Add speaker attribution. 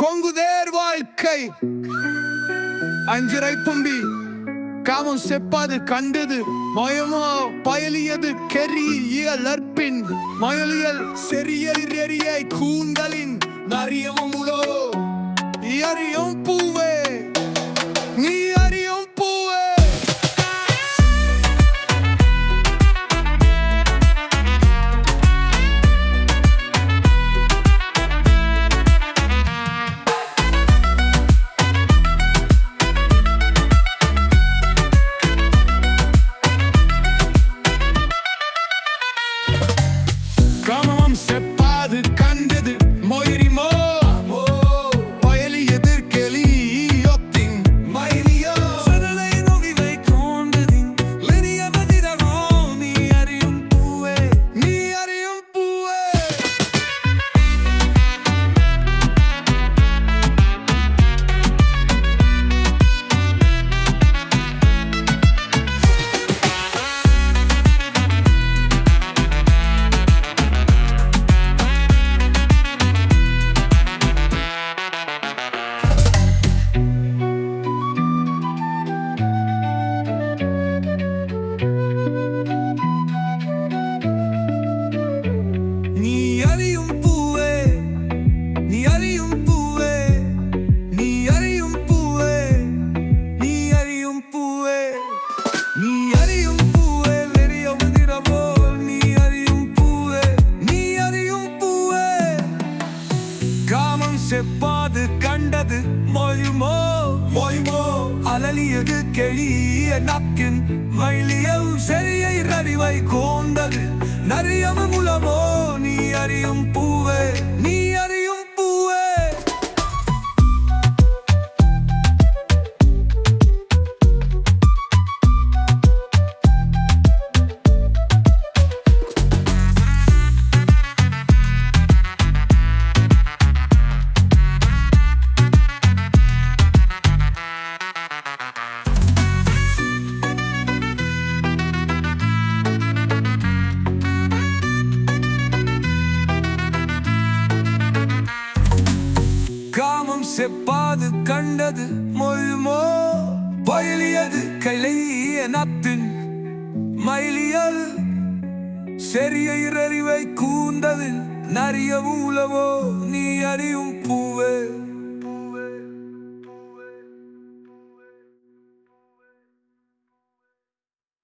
Speaker 1: கொங்குதேர் வாழ்க்கை அஞ்சிரை பம்பி காமம் செப்பாது கண்டது மயமோ பயலியது கெரியலற்பின் மயலியல் செரியல் எரிய கூந்தலின் நரியமும் உலோ அறியும் பூவே நீ அறியும் பூவே காமம் செப்பாது கண்டது மொயிரிமோ பயலி எதிர்கெளி ஒத்தின் மயிலியோ
Speaker 2: சடலை நொடிவை கொண்டதின் லெனிய மதிரகோ நீ அறியும் பூவே
Speaker 1: நீ அறியும் பூவே
Speaker 2: நீ அறியும் பூவே நீ அறியும் பூவே நீ அறியும் பூவே நீ அறியும் பூவே நீ அறியும் பூவே லெனிய மதிரகோ நீ அறியும் பூவே நீ அறியும் பூவே காமம் செப்பாது கண்டது மொழிமோ மொழிமோ அலலியது கெளிய நக்கின் மயிலியம் சரியை ரறிவை கோந்தது நரியம முலமோ நீ அறியும் பூவே நீ அறியும் பூவே காமம் செப்பாது கண்டது மொழிமோ பயிலியது கைலைய நத்தின் மயிலியல் செரிய இரறிவை கூந்ததில் நரிய மூலவோ நீ அறியும் பூவே